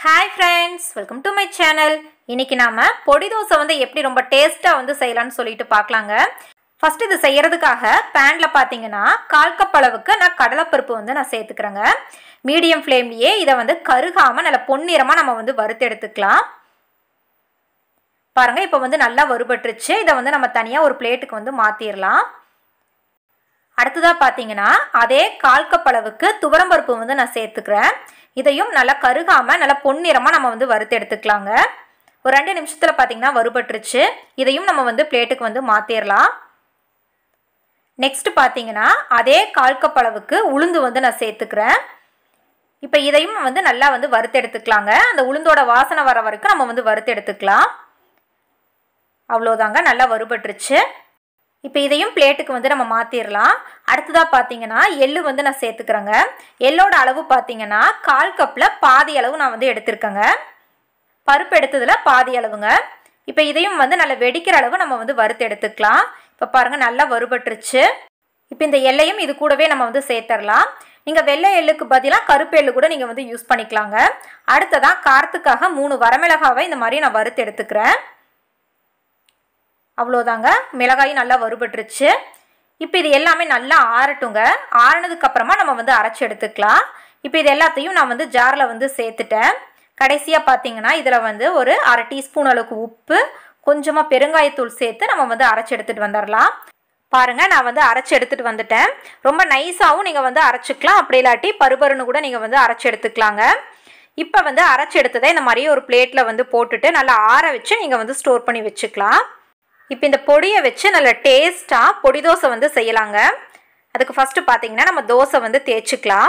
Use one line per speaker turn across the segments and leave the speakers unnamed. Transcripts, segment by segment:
hi friends welcome to my channel இன்னைக்கு நாம பொடி தோசை வந்து எப்படி ரொம்ப டேஸ்ட்டாக வந்து செய்யலாம்னு சொல்லிட்டு பார்க்கலாங்க ஃபர்ஸ்ட் இது செய்யறதுக்காக பேனில் பார்த்தீங்கன்னா கால் கப் அளவுக்கு நான் கடலைப்பருப்பு வந்து நான் சேர்த்துக்கிறேங்க மீடியம் ஃப்ளேம்லேயே இதை வந்து கருகாமல் நல்ல பொன்னிறமாக நம்ம வந்து வறுத்து எடுத்துக்கலாம் பாருங்க இப்போ வந்து நல்லா வறுபட்டுருச்சு இதை வந்து நம்ம தனியாக ஒரு பிளேட்டுக்கு வந்து மாற்றிடலாம் அடுத்ததாக பார்த்தீங்கன்னா அதே கால் கப் அளவுக்கு துவரம்பருப்பு வந்து நான் சேர்த்துக்கிறேன் இதையும் நல்லா கருகாமல் நல்லா பொன்னிறமாக நம்ம வந்து வறுத்து எடுத்துக்கலாங்க ஒரு ரெண்டு நிமிஷத்தில் பார்த்தீங்கன்னா வறுபட்டுருச்சு இதையும் நம்ம வந்து பிளேட்டுக்கு வந்து மாற்றிடலாம் நெக்ஸ்ட் பார்த்தீங்கன்னா அதே கால் கப் அளவுக்கு உளுந்து வந்து நான் சேர்த்துக்கிறேன் இப்போ இதையும் வந்து நல்லா வந்து வறுத்து எடுத்துக்கலாங்க அந்த உளுந்தோட வாசனை வர வரைக்கும் நம்ம வந்து வறுத்து எடுத்துக்கலாம் அவ்வளோதாங்க நல்லா வறுபட்டுருச்சு இப்போ இதையும் பிளேட்டுக்கு வந்து நம்ம மாற்றிடலாம் அடுத்ததாக பார்த்தீங்கன்னா எள்ளு வந்து நான் சேர்த்துக்கிறேங்க எள்ளோட அளவு பார்த்தீங்கன்னா கால் கப்பில் பாதி அளவு நான் வந்து எடுத்திருக்கேங்க பருப்பு எடுத்ததில் பாதி அளவுங்க இப்போ இதையும் வந்து நல்லா வெடிக்கிற அளவு நம்ம வந்து வறுத்து எடுத்துக்கலாம் இப்போ பாருங்கள் நல்லா வறுபட்டுருச்சு இப்போ இந்த எல்லையும் இது கூடவே நம்ம வந்து சேர்த்துடலாம் நீங்கள் வெள்ளை எள்ளுக்கு பதிலாக கருப்பு எள்ளு கூட நீங்கள் வந்து யூஸ் பண்ணிக்கலாங்க அடுத்ததான் காரத்துக்காக மூணு வரமிளகாவை இந்த மாதிரி நான் வறுத்து எடுத்துக்கிறேன் அவ்வளோதாங்க மிளகாயும் நல்லா வறுபட்டுருச்சு இப்போ இது எல்லாமே நல்லா ஆறட்டுங்க ஆறினதுக்கு அப்புறமா நம்ம வந்து அரைச்சி எடுத்துக்கலாம் இப்போ இது எல்லாத்தையும் நான் வந்து ஜாரில் வந்து சேர்த்துட்டேன் கடைசியாக பார்த்தீங்கன்னா இதில் வந்து ஒரு அரை டீஸ்பூன் அளவுக்கு உப்பு கொஞ்சமாக பெருங்காயத்தூள் சேர்த்து நம்ம வந்து அரைச்சி எடுத்துகிட்டு வந்துடலாம் பாருங்கள் நான் வந்து அரைச்சி எடுத்துகிட்டு வந்துட்டேன் ரொம்ப நைஸாகவும் நீங்கள் வந்து அரைச்சிக்கலாம் அப்படி இல்லாட்டி பருபருன்னு கூட நீங்கள் வந்து அரைச்சி எடுத்துக்கலாங்க இப்போ வந்து அரைச்சி எடுத்ததை இந்த மாதிரி ஒரு பிளேட்டில் வந்து போட்டுட்டு நல்லா ஆற வச்சு நீங்கள் வந்து ஸ்டோர் பண்ணி வச்சுக்கலாம் இப்போ இந்த பொடியை வச்சு நல்ல டேஸ்ட்டாக பொடி தோசை வந்து செய்யலாங்க அதுக்கு ஃபஸ்ட்டு பார்த்தீங்கன்னா நம்ம தோசை வந்து தேய்ச்சிக்கலாம்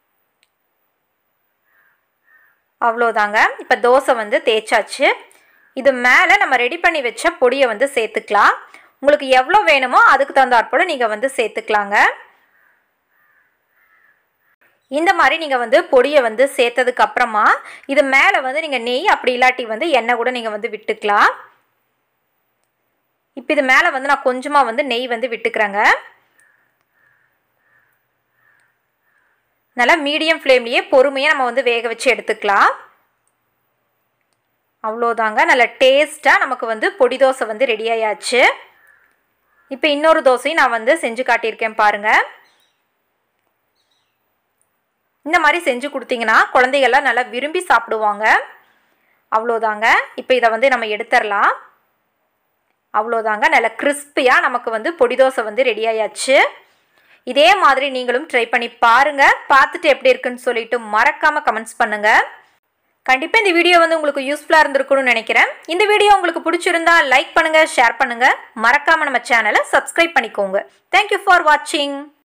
அவ்வளோதாங்க இப்போ தோசை வந்து தேய்ச்சாச்சு இது மேலே நம்ம ரெடி பண்ணி வச்ச பொடியை வந்து சேர்த்துக்கலாம் உங்களுக்கு எவ்வளோ வேணுமோ அதுக்கு தகுந்தாற்போல் நீங்கள் வந்து சேர்த்துக்கலாங்க இந்த மாதிரி நீங்கள் வந்து பொடியை வந்து சேர்த்ததுக்கு அப்புறமா இது மேலே வந்து நீங்கள் நெய் அப்படி இல்லாட்டி வந்து எண்ணெய் கூட நீங்கள் வந்து விட்டுக்கலாம் இப்போ இது மேலே வந்து நான் கொஞ்சமாக வந்து நெய் வந்து விட்டுக்கிறேங்க நல்லா மீடியம் ஃப்ளேம்லேயே பொறுமையாக நம்ம வந்து வேக வச்சு எடுத்துக்கலாம் அவ்வளோதாங்க நல்ல டேஸ்ட்டாக நமக்கு வந்து பொடி தோசை வந்து ரெடி ஆயாச்சு இப்போ இன்னொரு தோசையும் நான் வந்து செஞ்சு காட்டியிருக்கேன் பாருங்கள் இந்த மாதிரி செஞ்சு கொடுத்தீங்கன்னா குழந்தைகள்லாம் நல்லா விரும்பி சாப்பிடுவாங்க அவ்வளோதாங்க இப்போ இதை வந்து நம்ம எடுத்துடலாம் அவ்வளோதாங்க நல்ல கிறிஸ்பியாக நமக்கு வந்து பொடி தோசை வந்து ரெடி ஆயாச்சு இதே மாதிரி நீங்களும் ட்ரை பண்ணி பாருங்கள் பார்த்துட்டு எப்படி இருக்குன்னு சொல்லிட்டு மறக்காமல் கமெண்ட்ஸ் பண்ணுங்கள் கண்டிப்பாக இந்த வீடியோ வந்து உங்களுக்கு யூஸ்ஃபுல்லாக இருந்திருக்கும்னு நினைக்கிறேன் இந்த வீடியோ உங்களுக்கு பிடிச்சிருந்தா லைக் பண்ணுங்கள் ஷேர் பண்ணுங்கள் மறக்காமல் நம்ம சேனலை சப்ஸ்கிரைப் பண்ணிக்கோங்க தேங்க்யூ ஃபார் வாட்சிங்